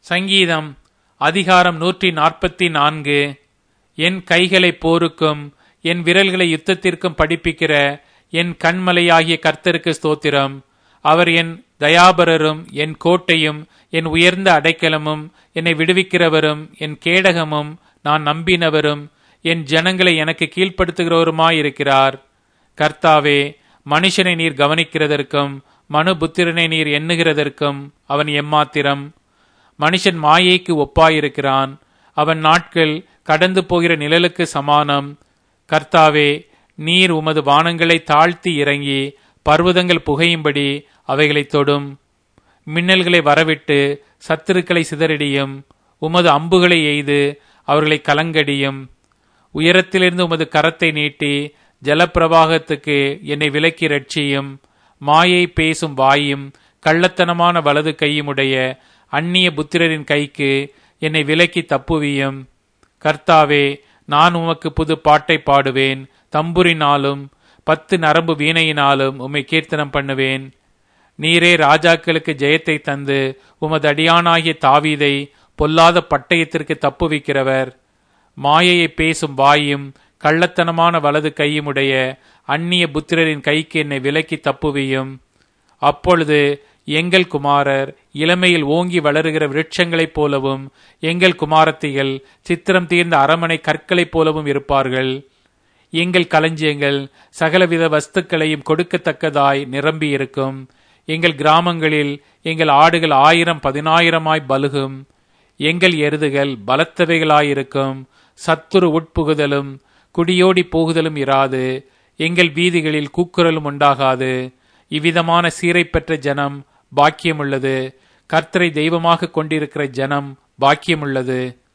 சங்கீதம் அதிகாரம் நூற்றி நாற்பத்தி நான்கு என் கைகளை போருக்கும் என் விரல்களை யுத்தத்திற்கும் படிப்பிக்கிற என் கண்மலையாகிய கர்த்தருக்கு ஸ்தோத்திரம் அவர் என் தயாபரரும் என் கோட்டையும் என் உயர்ந்த அடைக்கலமும் என்னை விடுவிக்கிறவரும் என் கேடகமும் நான் நம்பினவரும் என் ஜனங்களை எனக்கு கீழ்ப்படுத்துகிறவருமாயிருக்கிறார் கர்த்தாவே மனுஷனை நீர் கவனிக்கிறதற்கும் மனு புத்திரனை நீர் எண்ணுகிறதற்கும் அவன் எம்மாத்திரம் மனுஷன் மாயைக்கு ஒப்பாயிருக்கிறான் அவன் நாட்கள் கடந்து போகிற நிழலுக்கு சமானம் கர்த்தாவே நீர் உமது வானங்களை தாழ்த்தி இறங்கி பர்வதங்கள் புகையும்படி அவைகளை தொடும் மின்னல்களை வரவிட்டு சத்துருக்களை சிதறடியும் உமது அம்புகளை எய்து அவர்களை கலங்கடியும் உயரத்திலிருந்து உமது கரத்தை நீட்டி ஜலப்பிரவாகத்துக்கு என்னை விலக்கி ரட்சியும் மாயை பேசும் வாயும் கள்ளத்தனமான வலது கையுமுடைய அந்நிய புத்திரரின் கைக்கு என்னை விலக்கி தப்புவியும் கர்த்தாவே நான் உமக்கு புது பாட்டை பாடுவேன் தம்புரினாலும் பத்து நரம்பு வீணையினாலும் உம்மை கீர்த்தனம் பண்ணுவேன் நீரே ராஜாக்களுக்கு ஜெயத்தை தந்து உமது அடியானாகிய தாவீதை பொல்லாத பட்டயத்திற்கு தப்புவிக்கிறவர் மாயையை பேசும் வாயும் கள்ளத்தனமான வலது கையுமுடைய அந்நிய புத்திரரின் கைக்கு என்னை விலக்கி தப்புவியும் அப்பொழுது எங்கள் குமாரர் இளமையில் ஓங்கி வளருகிற விருட்சங்களைப் போலவும் எங்கள் குமாரத்திகள் சித்திரம் தீர்ந்த அரமனை கற்களைப் போலவும் இருப்பார்கள் எங்கள் களஞ்சியங்கள் சகலவித வஸ்துக்களையும் கொடுக்கத்தக்கதாய் நிரம்பியிருக்கும் எங்கள் கிராமங்களில் எங்கள் ஆடுகள் ஆயிரம் பதினாயிரமாய் பலுகும் எங்கள் எருதுகள் பலத்தவைகளாயிருக்கும் சத்துரு உட்புகுதலும் குடியோடி போகுதலும் இராது எங்கள் வீதிகளில் கூக்குரலும் உண்டாகாது இவ்விதமான சீரை பெற்ற ஜனம் பாக்கியமுள்ளது கர்த்தரை தெய்வமாக கொண்டிருக்கிற ஜனம் பாக்கியமுள்ளது